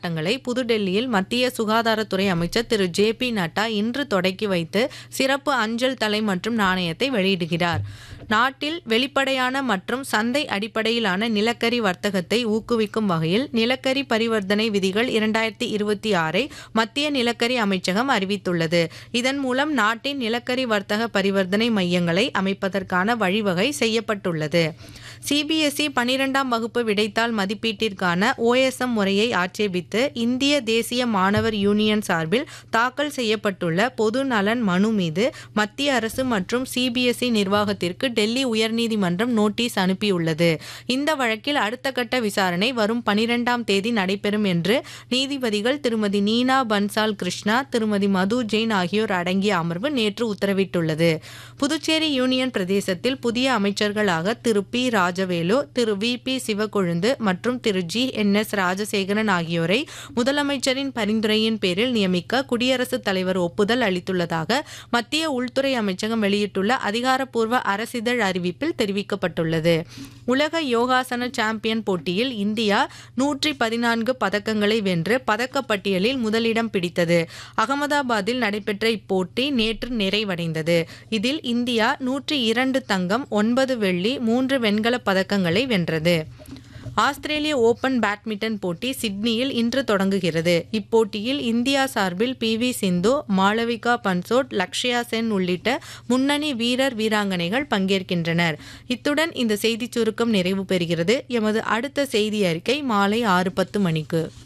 கொண்டாட்டங்களை புதுடெல்லியில் மத்திய சுகாதாரத்துறை அமைச்சர் திரு ஜே பி நட்டா இன்று தொடக்கி வைத்து சிறப்பு அஞ்சல் தலை மற்றும் நாணயத்தை வெளியிடுகிறார் நாட்டில் வெளிப்படையான மற்றும் சந்தை அடிப்படையிலான நிலக்கரி வர்த்தகத்தை ஊக்குவிக்கும் வகையில் நிலக்கரி பரிவர்த்தனை விதிகள் இரண்டாயிரத்தி இருபத்தி ஆறை மத்திய நிலக்கரி அமைச்சகம் அறிவித்துள்ளது இதன் மூலம் நாட்டின் நிலக்கரி வர்த்தக பரிவர்த்தனை மையங்களை அமைப்பதற்கான வழிவகை செய்யப்பட்டுள்ளது சிபிஎஸ்இ பனிரெண்டாம் வகுப்பு விடைத்தாள் மதிப்பீட்டிற்கான ஓஎஸ்எம் முறையை ஆட்சேபித்து இந்திய தேசிய மாணவர் யூனியன் சார்பில் தாக்கல் செய்யப்பட்டுள்ள பொது நலன் மனு மீது மத்திய அரசு மற்றும் சிபிஎஸ்இ நிர்வாகத்திற்கு டெல்லி உயர்நீதிமன்றம் நோட்டீஸ் அனுப்பியுள்ளது இந்த வழக்கில் அடுத்த கட்ட விசாரணை வரும் பனிரெண்டாம் தேதி நடைபெறும் என்று நீதிபதிகள் திருமதி நீனா பன்சால் கிருஷ்ணா திருமதி மது ஜெயின் ஆகியோர் அடங்கிய அமர்வு நேற்று உத்தரவிட்டுள்ளது புதுச்சேரி யூனியன் பிரதேசத்தில் புதிய அமைச்சர்களாக திரு பி ராஜவேலு திரு வி பி சிவக்கொழுந்து மற்றும் திரு ஜி என் எஸ் ராஜசேகரன் ஆகியோரை முதலமைச்சரின் பரிந்துரையின் பேரில் நியமிக்க குடியரசுத் தலைவர் ஒப்புதல் அளித்துள்ளதாக மத்திய உள்துறை அமைச்சகம் வெளியிட்டுள்ள அதிகாரப்பூர்வ அரசிதழ் அறிவிப்பில் தெரிவிக்கப்பட்டுள்ளது உலக யோகாசன சாம்பியன் போட்டியில் இந்தியா நூற்றி பதினான்கு பதக்கங்களை வென்று பதக்கப்பட்டியலில் முதலிடம் பிடித்தது அகமதாபாத்தில் நடைபெற்ற இப்போட்டி நேற்று நிறைவடைந்தது இதில் இந்தியா நூற்றி இரண்டு தங்கம் ஒன்பது வெள்ளி மூன்று வெண்கலப் பதக்கங்களை வென்றது ஆஸ்திரேலிய ஓபன் பேட்மிண்டன் போட்டி சிட்னியில் இன்று தொடங்குகிறது இப்போட்டியில் இந்தியா சார்பில் பி வி சிந்து மாளவிகா பன்சோட் லக்ஷயா சென் உள்ளிட்ட முன்னணி வீரர் வீராங்கனைகள் பங்கேற்கின்றனர் இத்துடன் இந்த செய்திச் சுருக்கம் நிறைவு பெறுகிறது எமது அடுத்த செய்தி அறிக்கை மாலை ஆறு பத்து மணிக்கு